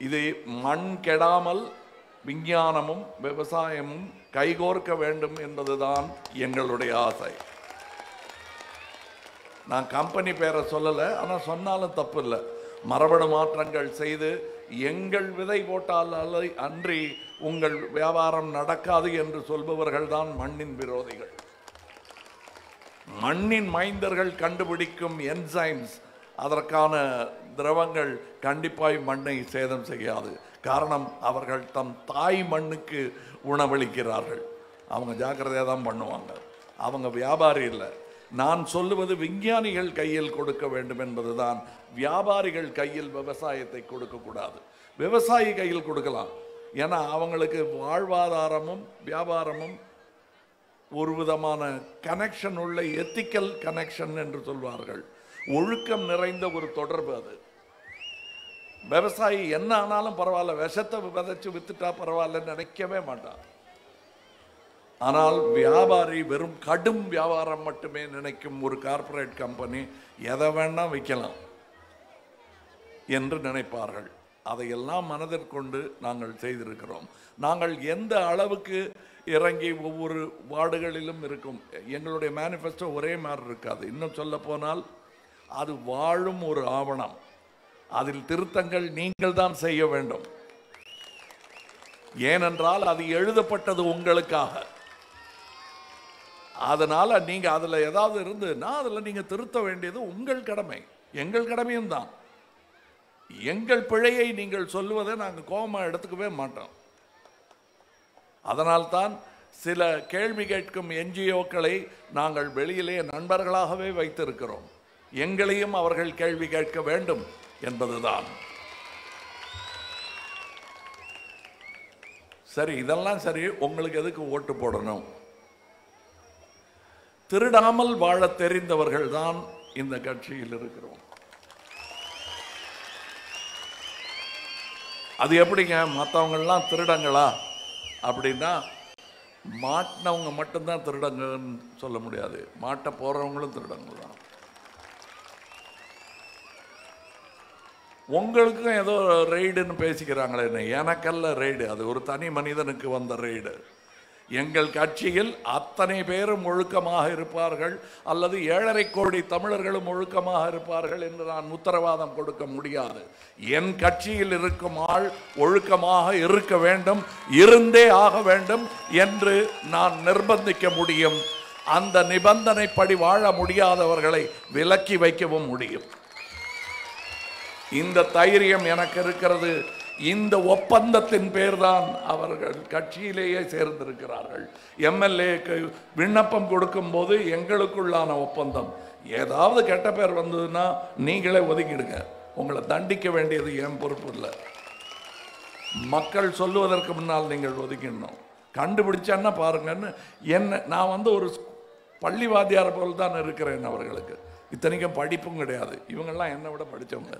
இது மண் கெடாமல் விஞ்ஞானமும் விவசாயமும் கைகோர்க்க வேண்டும் என்பதுதான் எங்களுடைய ஆசை நான் கம்பெனி பேரை சொல்லலை ஆனால் சொன்னாலும் தப்பு இல்லை மரபணு மாற்றங்கள் செய்து எங்கள் விதை போட்டால் அல்ல அன்றி உங்கள் வியாபாரம் நடக்காது என்று சொல்பவர்கள் தான் மண்ணின் விரோதிகள் மண்ணின் மைந்தர்கள் கண்டுபிடிக்கும் என்சைம்ஸ் அதற்கான திரவங்கள் கண்டிப்பாய் மண்ணை சேதம் செய்யாது காரணம் அவர்கள் தம் தாய் மண்ணுக்கு உணவளிக்கிறார்கள் அவங்க ஜாக்கிரதையாக தான் பண்ணுவாங்க அவங்க வியாபாரி இல்லை நான் சொல்லுவது விஞ்ஞானிகள் கையில் கொடுக்க வேண்டும் என்பதுதான் வியாபாரிகள் கையில் விவசாயத்தை கொடுக்கக்கூடாது விவசாயி கையில் கொடுக்கலாம் ஏன்னா அவங்களுக்கு வாழ்வாதாரமும் வியாபாரமும் ஒரு விதமான கனெக்ஷன் உள்ள எத்திக்கல் கனெக்ஷன் என்று சொல்வார்கள் ஒழுக்கம் நிறைந்த ஒரு தொடர்பு அது விவசாயி என்ன ஆனாலும் பரவாயில்ல விஷத்தை விதைச்சு வித்துட்டா பரவாயில்லன்னு நினைக்கவே மாட்டான் ஆனால் வியாபாரி வெறும் கடும் வியாபாரம் மட்டுமே நினைக்கும் ஒரு கார்ப்பரேட் கம்பெனி எதை வேணா விற்கலாம் என்று நினைப்பார்கள் அதையெல்லாம் மனதிற்கொண்டு நாங்கள் செய்திருக்கிறோம் நாங்கள் எந்த அளவுக்கு இறங்கி ஒவ்வொரு வார்டுகளிலும் இருக்கும் எங்களுடைய மேனிஃபெஸ்டோ ஒரே மாதிரி இருக்காது இன்னும் சொல்ல போனால் அது வாழும் ஒரு ஆவணம் அதில் திருத்தங்கள் நீங்கள் தான் செய்ய வேண்டும் ஏனென்றால் அது எழுதப்பட்டது உங்களுக்காக அதனால நீங்க அதுல ஏதாவது இருந்ததுன்னா அதுல நீங்க திருத்த வேண்டியது உங்கள் கடமை எங்கள் கடமையும் தான் எங்கள் பிழையை நீங்கள் சொல்லுவதை நாங்கள் கோபமா எடுத்துக்கவே மாட்டோம் அதனால்தான் சில கேள்வி கேட்கும் என்ஜிஓக்களை நாங்கள் வெளியிலே நண்பர்களாகவே வைத்திருக்கிறோம் எங்களையும் அவர்கள் கேள்வி கேட்க வேண்டும் என்பதுதான் சரி இதெல்லாம் சரி உங்களுக்கு எதுக்கு ஓட்டு போடணும் திருடாமல் வாழ தெரிந்தவர்கள் தான் இந்த கட்சியில் இருக்கிறோம் அது எப்படிங்க மற்றவங்கெல்லாம் திருடங்களா அப்படின்னா மாட்டினவங்க மட்டும்தான் திருடங்கன்னு சொல்ல முடியாது மாட்ட போறவங்களும் திருடங்க தான் உங்களுக்கும் ஏதோ ரெய்டுன்னு பேசிக்கிறாங்களே என்ன எனக்கல்ல ரெய்டு அது ஒரு தனி மனிதனுக்கு வந்த ரெய்டு எங்கள் கட்சியில் அத்தனை பேரும் ஒழுக்கமாக இருப்பார்கள் அல்லது ஏழரை கோடி தமிழர்களும் ஒழுக்கமாக இருப்பார்கள் என்று நான் உத்தரவாதம் கொடுக்க முடியாது என் கட்சியில் இருக்கும் ஆள் ஒழுக்கமாக இருக்க வேண்டும் இருந்தே ஆக வேண்டும் என்று நான் நிர்பந்திக்க முடியும் அந்த நிபந்தனைப்படி வாழ முடியாதவர்களை விலக்கி வைக்கவும் முடியும் இந்த தைரியம் எனக்கு இருக்கிறது இந்த ஒப்பந்தத்தின் பேர்தான் அவர்கள் கட்சியிலேயே சேர்ந்திருக்கிறார்கள் எம்எல்ஏக்கு விண்ணப்பம் கொடுக்கும்போது எங்களுக்குள்ளான ஒப்பந்தம் ஏதாவது கெட்ட பேர் வந்ததுன்னா நீங்களே ஒதுக்கிடுங்க உங்களை தண்டிக்க வேண்டியது என் பொறுப்பு இல்லை மக்கள் சொல்லுவதற்கு முன்னால் நீங்கள் ஒதுக்கிடணும் கண்டுபிடிச்சேன்னா பாருங்கன்னு என்ன நான் வந்து ஒரு பள்ளி வாத்தியார் போல் தான் இருக்கிறேன் அவர்களுக்கு இத்தனைக்கும் படிப்பும் கிடையாது இவங்கெல்லாம் என்னை விட படித்தவங்க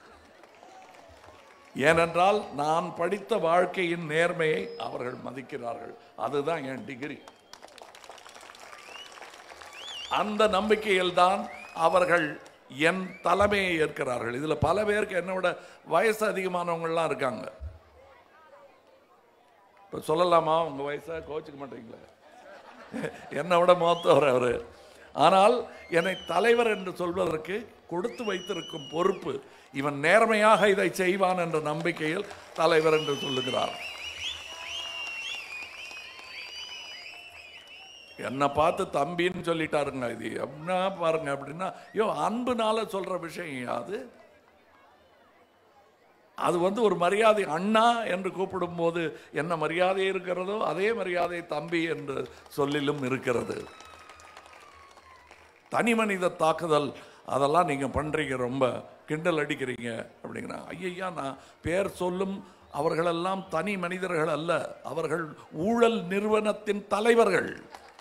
ஏனென்றால் நான் படித்த வாழ்க்கையின் நேர்மையை அவர்கள் மதிக்கிறார்கள் அதுதான் என் டிகிரி அந்த நம்பிக்கையில் தான் அவர்கள் என் தலைமையை ஏற்கிறார்கள் இதுல பல பேருக்கு என்னோட வயசு அதிகமானவங்கலாம் இருக்காங்க இப்ப சொல்லலாமா உங்க வயசை கோச்சிக்க மாட்டீங்களா என்னை விட மூத்தவர் அவரு ஆனால் என்னை தலைவர் என்று சொல்வதற்கு கொடுத்து வைத்திருக்கும் பொறுப்பு இவன் நேர்மையாக இதை செய்வான் என்ற நம்பிக்கையில் தலைவர் என்று சொல்லுகிறார் என்னை பார்த்து தம்பின்னு சொல்லிட்டாருங்க இது என்ன பாருங்க அப்படின்னா ஐயோ அன்புனால சொல்ற விஷயம் அது அது வந்து ஒரு மரியாதை அண்ணா என்று கூப்பிடும்போது என்ன மரியாதை இருக்கிறதோ அதே மரியாதை தம்பி என்று சொல்லிலும் இருக்கிறது தனி மனித தாக்குதல் அதெல்லாம் நீங்க பண்றீங்க ரொம்ப கிண்டல் அடிக்கிறீங்க அப்படிங்கிறாங்க ஐயா நான் பேர் சொல்லும் அவர்களெல்லாம் தனி மனிதர்கள் அல்ல அவர்கள் ஊழல் நிறுவனத்தின் தலைவர்கள்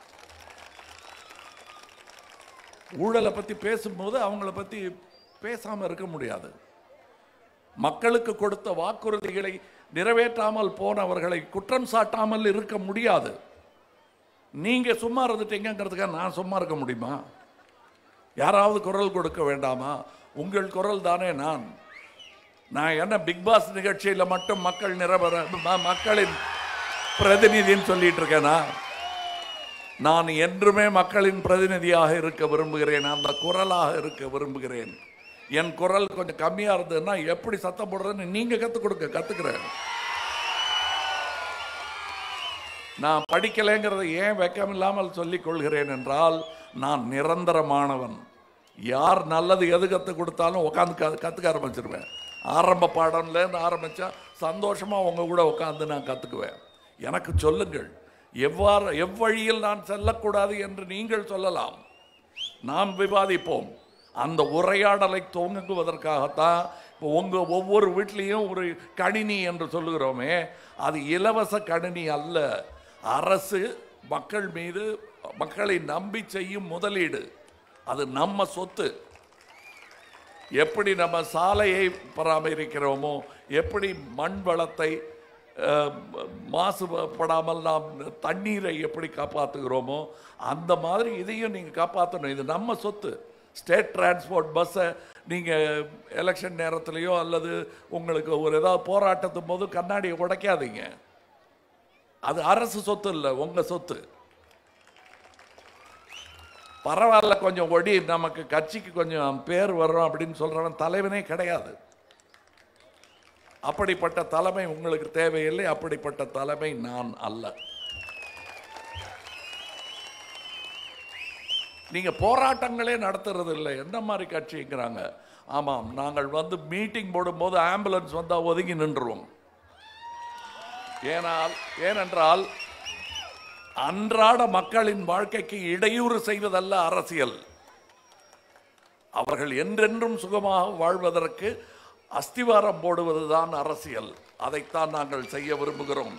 ஊழலை பத்தி பேசும்போது அவங்கள பத்தி பேசாம இருக்க முடியாது மக்களுக்கு கொடுத்த வாக்குறுதிகளை நிறைவேற்றாமல் போனவர்களை குற்றம் சாட்டாமல் இருக்க முடியாது நீங்க சும்மா இருந்துட்டீங்கிறதுக்காக நான் சும்மா இருக்க முடியுமா யாராவது குரல் கொடுக்க வேண்டாமா உங்கள் குரல் தானே நான் நான் என்ன பிக் பாஸ் நிகழ்ச்சியில மட்டும் மக்கள் நிரபர ம- மக்களின் பிரதிநிதின்னு சொல்லிட்டு இருக்கேனா நான் என்றுமே மக்களின் பிரதிநிதியாக இருக்க விரும்புகிறேன் அந்த குரலாக இருக்க விரும்புகிறேன் என் குரல் கொஞ்சம் கம்மியா இருந்ததுன்னா எப்படி சத்தம் போடுறதுன்னு நீங்க கத்துக் கொடுங்க கத்துக்கிறேன் நான் படிக்கலைங்கிறதை ஏன் வெக்கம் இல்லாமல் சொல்லிக் கொள்கிறேன் என்றால் நான் நிரந்தரமானவன் யார் நல்லது எது கற்றுக் கொடுத்தாலும் உட்காந்து கற்றுக்க ஆரம்பிச்சிருவேன் ஆரம்ப பாடம்லேருந்து ஆரம்பித்தா சந்தோஷமாக உங்க கூட உட்காந்து நான் கற்றுக்குவேன் எனக்கு சொல்லுங்கள் எவ்வாறு எவ்வழியில் நான் செல்லக்கூடாது என்று நீங்கள் சொல்லலாம் நாம் விவாதிப்போம் அந்த உரையாடலை துவங்குவதற்காகத்தான் இப்போ உங்கள் ஒவ்வொரு வீட்லேயும் ஒரு கணினி என்று சொல்லுகிறோமே அது இலவச கணினி அல்ல அரசு மக்கள் மீது மக்களை நம்பி செய்யும் முதலீடு அது நம்ம சொத்து எப்படி நம்ம சாலையை பராமரிக்கிறோமோ எப்படி மண் வளத்தை அஹ், மாசுபடாமல் நாம் தண்ணீரை எப்படி காப்பாற்றுகிறோமோ அந்த மாதிரி இதையும் நீங்கள் காப்பாற்றணும் இது நம்ம சொத்து ஸ்டேட் டிரான்ஸ்போர்ட் பஸ்ஸை நீங்கள் எலெக்ஷன் நேரத்துலையோ அல்லது உங்களுக்கு ஒரு ஏதாவது போராட்டத்தும் போது கண்ணாடியை உடைக்காதீங்க அது அரசு சொத்து இல்லை உங்கள் சொத்து பரவாயில்ல கொஞ்சம் ஒடி நமக்கு கட்சிக்கு கொஞ்சம் பேர் வரும் அப்படின்னு சொல்றவன் தலைவனே கிடையாது அப்படிப்பட்ட தலைமை உங்களுக்கு தேவையில்லை அப்படிப்பட்ட தலைமை நான் அல்ல நீங்க போராட்டங்களே நடத்துறது இல்லை என்ன மாதிரி கட்சிங்கிறாங்க ஆமாம் நாங்கள் வந்து மீட்டிங் போடும்போது ஆம்புலன்ஸ் வந்தா ஒதுங்கி நின்றுவோம் ஏனால் ஏனென்றால் அன்றாட மக்களின் வாழ்க்கைக்கு இடையூறு செய்வதல்ல அரசியல் அவர்கள் என்றென்றும் சுகமாக வாழ்வதற்கு அஸ்திவாரம் போடுவதுதான் அரசியல் அதைத்தான் நாங்கள் செய்ய விரும்புகிறோம்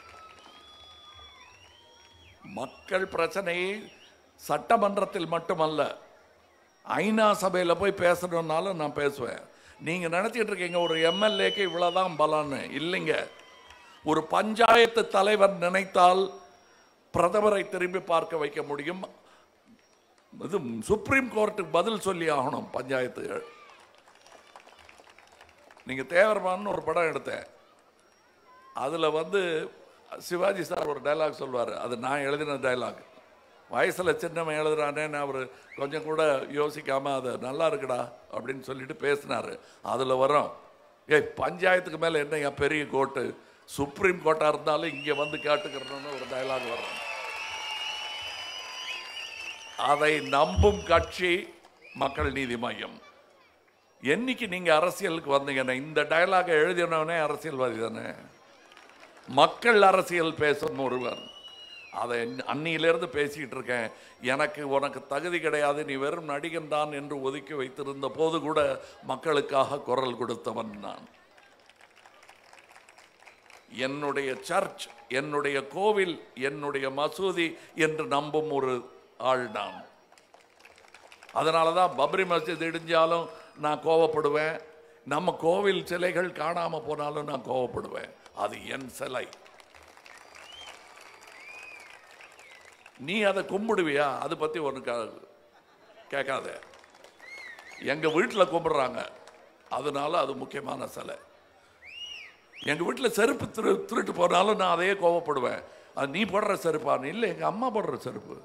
மக்கள் பிரச்சனையை சட்டமன்றத்தில் மட்டுமல்ல ஐநா சபையில் போய் பேசணும்னாலும் நான் பேசுவேன் நீங்க நினைச்சிட்டு இருக்கீங்க ஒரு எம்எல்ஏக்கு இவ்வளவுதான் பலன்னு இல்லைங்க ஒரு பஞ்சாயத்து தலைவர் நினைத்தால் பிரதமரை திரும்பி பார்க்க வைக்க முடியும் இது சுப்ரீம் கோர்ட்டுக்கு பதில் சொல்லி ஆகணும் பஞ்சாயத்துகள் நீங்க தேவரமான்னு ஒரு படம் எடுத்தேன் அதுல வந்து சிவாஜி சார் ஒரு டைலாக் சொல்வார் அது நான் எழுதின டைலாக் வயசுல சின்னவன் எழுதுறானேன்னு அவர் கொஞ்சம் கூட யோசிக்காம அது நல்லா இருக்குடா அப்படின்னு சொல்லிட்டு பேசினாரு அதுல வரும் ஏய் பஞ்சாயத்துக்கு மேல என்னையா பெரிய கோர்ட்டு சுப்ரீம் கோர்ட்டா இருந்தாலும் இங்க வந்து கேட்டுக்கிறோம்னு ஒரு டைலாக் வரும் அதை நம்பும் கட்சி மக்கள் நீதி மையம் என்னைக்கு நீங்க அரசியலுக்கு வந்தீங்கன்னா இந்த டயலாக எழுதினவனே அரசியல்வாதி தானே மக்கள் அரசியல் பேசும் ஒருவர் அதை அன்னியிலிருந்து பேசிக்கிட்டு இருக்கேன் எனக்கு உனக்கு தகுதி கிடையாது நீ வெறும் நடிகன் தான் என்று ஒதுக்கி வைத்திருந்த போது கூட மக்களுக்காக குரல் கொடுத்தவன் நான் என்னுடைய சர்ச் என்னுடைய கோவில் என்னுடைய மசூதி என்று நம்பும் ஒரு ஆள் நான் அதனால தான் பப்ரி மஸ்ஜித் இடிஞ்சாலும் நான் கோவப்படுவேன் நம்ம கோவில் சிலைகள் காணாம போனாலும் நான் கோவப்படுவேன் அது என் சிலை நீ அதை கும்பிடுவியா அதை பத்தி ஒன்று கேட்காத எங்க வீட்டில் கும்பிடுறாங்க அதனால அது முக்கியமான சிலை எங்க வீட்டில் செருப்பு திரு திருட்டு போனாலும் நான் அதையே கோவப்படுவேன் அது நீ போடுற செருப்பான்னு இல்லை எங்க அம்மா போடுற செருப்பு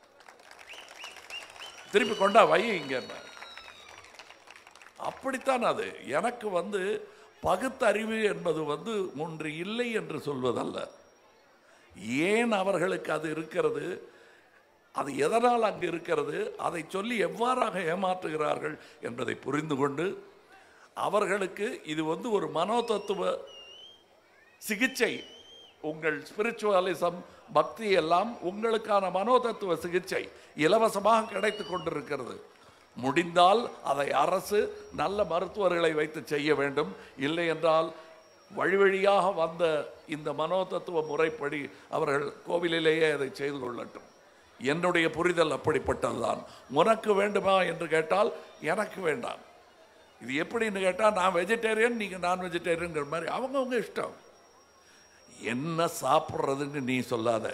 திருப்பி கொண்டா வை இங்க அப்படித்தான் அது எனக்கு வந்து பகுத்தறிவு என்பது வந்து ஒன்று இல்லை என்று சொல்வதல்ல ஏன் அவர்களுக்கு அது இருக்கிறது அது எதனால் அங்கு இருக்கிறது அதை சொல்லி எவ்வாறாக ஏமாற்றுகிறார்கள் என்பதை புரிந்து கொண்டு அவர்களுக்கு இது வந்து ஒரு மனோதத்துவ சிகிச்சை உங்கள் ஸ்பிரிச்சுவலிசம் பக்தி எல்லாம் உங்களுக்கான மனோதத்துவ சிகிச்சை இலவசமாக கிடைத்துக் கொண்டிருக்கிறது முடிந்தால் அதை அரசு நல்ல மருத்துவர்களை வைத்து செய்ய வேண்டும் இல்லை என்றால் வழி வழியாக வந்த இந்த மனோதத்துவ முறைப்படி அவர்கள் கோவிலிலேயே அதை செய்து கொள்ளட்டும் என்னுடைய புரிதல் அப்படிப்பட்டதுதான் உனக்கு வேண்டுமா என்று கேட்டால் எனக்கு வேண்டாம் இது எப்படின்னு கேட்டால் நான் வெஜிடேரியன் நீங்கள் நான் வெஜிடேரியன்ங்கிற மாதிரி அவங்கவுங்க இஷ்டம் என்ன சாப்பிட்றதுன்னு நீ சொல்லாத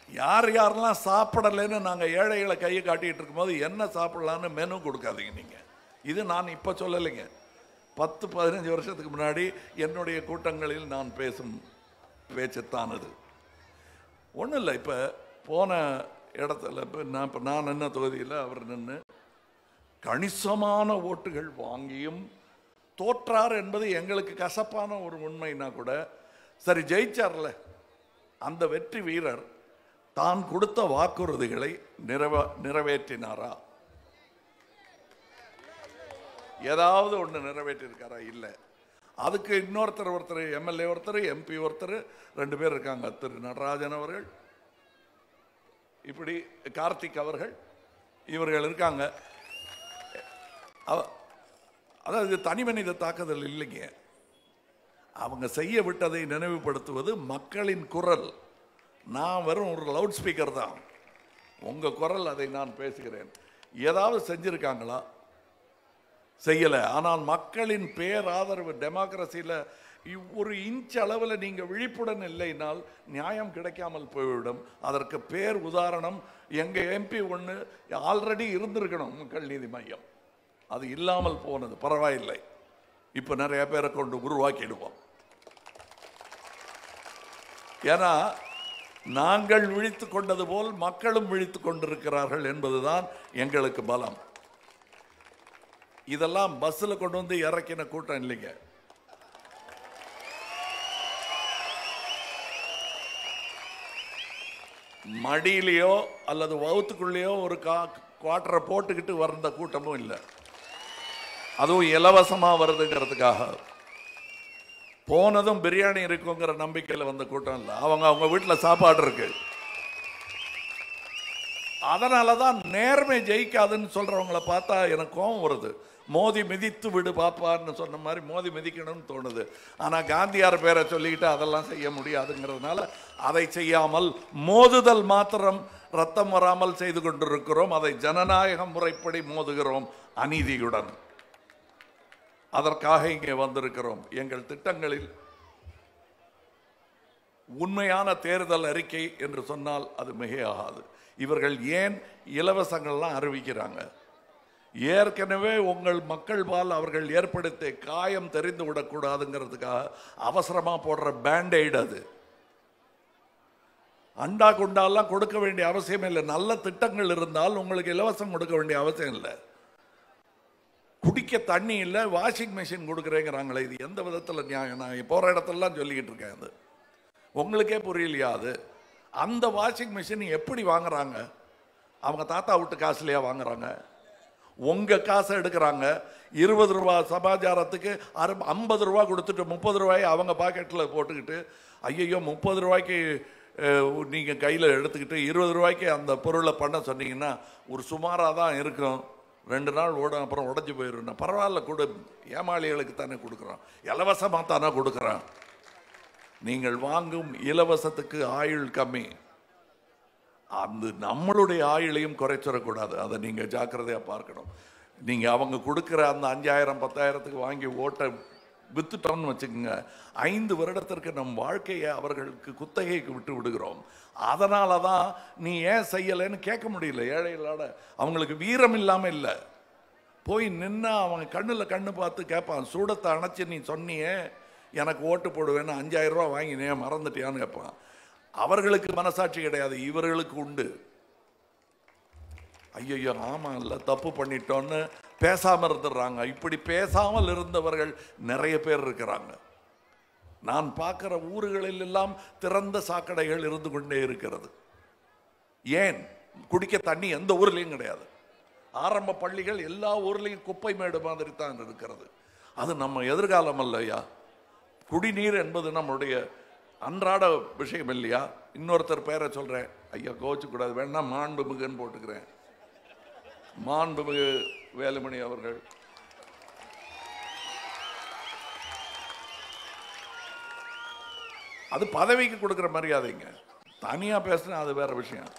யார் யாரெல்லாம் சாப்பிடலைன்னு நாங்கள் ஏழைகளை கையை காட்டிட்டு இருக்கும்போது என்ன சாப்பிடலான்னு மெனு கொடுக்காதீங்க நீங்கள் இது நான் இப்போ சொல்லலைங்க பத்து பதினஞ்சு வருஷத்துக்கு முன்னாடி என்னுடைய கூட்டங்களில் நான் பேசும் பேச்சுத்தான் அது ஒன்றும் இல்லை இப்போ போன இடத்துல இப்போ நான் இப்போ நான் நின்ன தொகுதியில் அவர் நின்று கணிசமான ஓட்டுகள் வாங்கியும் தோற்றார் என்பது எங்களுக்கு கசப்பான ஒரு உண்மைனா கூட சரி ஜெயிச்சார்ல அந்த வெற்றி வீரர் தான் கொடுத்த வாக்குறுதிகளை நிறைவ நிறைவேற்றினாரா ஏதாவது ஒன்று நிறைவேற்றிருக்காரா இல்லை அதுக்கு இன்னொருத்தர் ஒருத்தர் எம்எல்ஏ ஒருத்தர் எம்பி ஒருத்தர் ரெண்டு பேர் இருக்காங்க திரு நடராஜன் அவர்கள் இப்படி கார்த்திக் அவர்கள் இவர்கள் இருக்காங்க அவ- அதாவது இது தனி மனித தாக்குதல் இல்லைங்க அவங்க செய்ய விட்டதை நினைவுபடுத்துவது மக்களின் குரல் நான் வெறும் ஒரு லவுட் ஸ்பீக்கர் தான் உங்க குரல் அதை நான் பேசுகிறேன் ஏதாவது செஞ்சிருக்காங்களா செய்யல ஆனால் மக்களின் பேராதரவு டெமோக்ரஸியில் ஒரு இன்ச் அளவில் நீங்க விழிப்புடன் இல்லைனால் நியாயம் கிடைக்காமல் போய்விடும் அதற்கு பேர் உதாரணம் எங்க எம்பி ஒன்று ஆல்ரெடி இருந்திருக்கணும் மக்கள் நீதி மையம் அது இல்லாமல் போனது பரவாயில்லை இப்போ நிறைய பேரை கொண்டு உருவாக்கிடுவோம் ஏன்னா நாங்கள் விழித்து கொண்டது போல் மக்களும் விழித்து கொண்டிருக்கிறார்கள் என்பதுதான் எங்களுக்கு பலம் இதெல்லாம் பஸ்ல கொண்டு வந்து இறக்கின கூட்டம் இல்லைங்க மடியிலையோ அல்லது வவுத்துக்குள்ளேயோ ஒரு கா குவார்டரை போட்டுக்கிட்டு வந்த கூட்டமும் இல்லை அதுவும் இலவசமா வருதுங்கிறதுக்காக போனதும் பிரியாணி இருக்குங்கிற நம்பிக்கையில் வந்த கூட்டம் இல்லை அவங்க அவங்க வீட்டில் சாப்பாடு இருக்கு அதனால தான் நேர்மை ஜெயிக்காதுன்னு சொல்றவங்கள பார்த்தா எனக்கு கோபம் வருது மோதி மிதித்து விடு பாப்பான்னு சொன்ன மாதிரி மோதி மிதிக்கணும்னு தோணுது ஆனால் காந்தியார் பேரை சொல்லிக்கிட்டு அதெல்லாம் செய்ய முடியாதுங்கிறதுனால அதை செய்யாமல் மோதுதல் மாத்திரம் ரத்தம் வராமல் செய்து கொண்டிருக்கிறோம் அதை ஜனநாயக முறைப்படி மோதுகிறோம் அநீதியுடன் அதற்காக இங்கே வந்திருக்கிறோம் எங்கள் திட்டங்களில் உண்மையான தேர்தல் அறிக்கை என்று சொன்னால் அது மிகையாகாது இவர்கள் ஏன் இலவசங்கள்லாம் அறிவிக்கிறாங்க ஏற்கனவே உங்கள் மக்கள் பால் அவர்கள் ஏற்படுத்திய காயம் தெரிந்து விடக்கூடாதுங்கிறதுக்காக அவசரமா போடுற பேண்டைடு அது அண்டா குண்டாலாம் கொடுக்க வேண்டிய அவசியம் இல்லை நல்ல திட்டங்கள் இருந்தால் உங்களுக்கு இலவசம் கொடுக்க வேண்டிய அவசியம் இல்லை குடிக்க தண்ணி இல்லை வாஷிங் மிஷின் கொடுக்குறேங்கிறாங்களே இது எந்த விதத்தில் நியாயம் நான் போகிற இடத்துலலாம் சொல்லிக்கிட்டு இருக்கேன் அது உங்களுக்கே புரியலையா அது அந்த வாஷிங் மிஷின் எப்படி வாங்குறாங்க அவங்க தாத்தா வீட்டு காசுலையா வாங்குறாங்க உங்க காசை எடுக்கிறாங்க இருபது ரூபா சமாச்சாரத்துக்கு அறு ஐம்பது ரூபா கொடுத்துட்டு முப்பது ரூபாயை அவங்க பாக்கெட்டில் போட்டுக்கிட்டு ஐயையோ முப்பது ரூபாய்க்கு அஹ், நீங்க கையில் எடுத்துக்கிட்டு இருபது ரூபாய்க்கு அந்த பொருளை பண்ண சொன்னீங்கன்னா ஒரு சுமாராக தான் இருக்கும் ரெண்டு நாள் ஓடும் அப்புறம் உடஞ்சி போயிடும் பரவாயில்ல கொடு ஏமாளிகளுக்கு தானே கொடுக்குறோம் இலவசமாக தானே கொடுக்குறோம் நீங்கள் வாங்கும் இலவசத்துக்கு ஆயுள் கம்மி அந்த நம்மளுடைய ஆயுளையும் குறைச்சிடக்கூடாது அதை நீங்க ஜாக்கிரதையா பார்க்கணும் நீங்க அவங்க கொடுக்குற அந்த அஞ்சாயிரம் பத்தாயிரத்துக்கு வாங்கி ஓட்ட வித்துட்டோம்னு வச்சுக்கோங்க ஐந்து வருடத்திற்கு நம் வாழ்க்கையை அவர்களுக்கு குத்தகைக்கு விட்டு விடுகிறோம் அதனால தான் நீ ஏன் செய்யலைன்னு கேட்க முடியல ஏழைகளோட அவங்களுக்கு வீரம் இல்லாமல் இல்லை போய் நின்னா அவன் கண்ணில் கண்ணு பார்த்து கேட்பான் சூடத்தை அணைச்சு நீ சொன்னியே எனக்கு ஓட்டு போடுவேன்னு அஞ்சாயிரம் ரூபா வாங்கினே மறந்துட்டியான்னு கேட்பான் அவர்களுக்கு மனசாட்சி கிடையாது இவர்களுக்கு உண்டு ஐயோ ஆமா இல்ல தப்பு பண்ணிட்டோன்னு பேசாம இருந்துடுறாங்க இப்படி பேசாமல் இருந்தவர்கள் நிறைய பேர் இருக்கிறாங்க நான் பார்க்கிற ஊர்களில் எல்லாம் திறந்த சாக்கடைகள் இருந்து கொண்டே இருக்கிறது ஏன் குடிக்க தண்ணி எந்த ஊர்லயும் கிடையாது ஆரம்ப பள்ளிகள் எல்லா ஊர்லயும் குப்பை மேடு மாதிரி தான் இருக்கிறது அது நம்ம எதிர்காலம் இல்லையா குடிநீர் என்பது நம்மளுடைய அன்றாட விஷயம் இல்லையா இன்னொருத்தர் பேரை சொல்றேன் ஐயா கோச்சு கூடாது வேணா மாண்புமிகுன்னு போட்டுக்கிறேன் மாண்புமிகு வேலுமணி அவர்கள் அது பதவிக்கு கொடுக்கிற மரியாதைங்க தனியா பேசினா அது வேற விஷயம்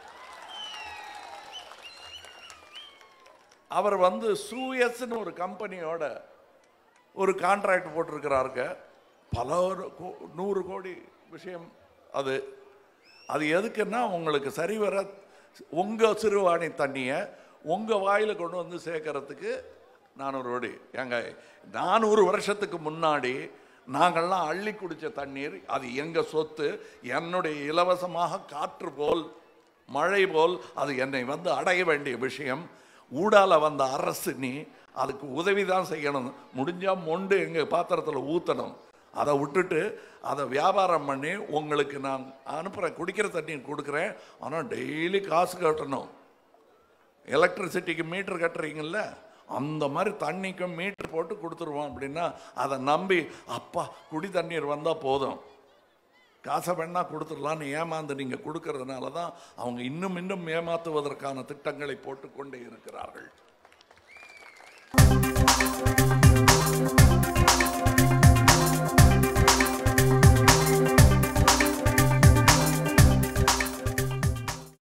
அவர் வந்து சூயஸ்னு ஒரு கம்பெனியோட ஒரு கான்ட்ராக்ட் போட்டிருக்கிறாருங்க பல ஒரு கோ- நூறு கோடி விஷயம் அது அது எதுக்குன்னா உங்களுக்கு சரிவர உங்கள் சிறுவாணி தண்ணியை உங்கள் வாயில் கொண்டு வந்து சேர்க்கறதுக்கு நானூறு கோடி ஏங்க நானூறு வருஷத்துக்கு முன்னாடி நாங்கள்லாம் அள்ளி குடித்த தண்ணீர் அது எங்கள் சொத்து என்னுடைய இலவசமாக காற்று போல் மழை போல் அது என்னை வந்து அடைய வேண்டிய விஷயம் ஊடால வந்த அரசு நீ அதுக்கு உதவி தான் செய்யணும் முடிஞ்சா மொண்டு எங்கள் பாத்திரத்தில் ஊற்றணும் அதை விட்டுட்டு அதை வியாபாரம் பண்ணி உங்களுக்கு நான் அனுப்புகிறேன் குடிக்கிற தண்ணி கொடுக்குறேன் ஆனால் டெய்லி காசு கட்டணும் எலக்ட்ரிசிட்டிக்கு மீட்டர் கட்டுறீங்கல்ல அந்த மாதிரி தண்ணிக்கும் மீட்டர் போட்டு கொடுத்துருவோம் அப்படின்னா அதை நம்பி அப்பா குடி தண்ணீர் வந்தால் போதும் காசை வேணா கொடுத்துடலான்னு ஏமாந்து நீங்கள் கொடுக்கறதுனால தான் அவங்க இன்னும் இன்னும் ஏமாத்துவதற்கான திட்டங்களை போட்டுக்கொண்டே இருக்கிறார்கள்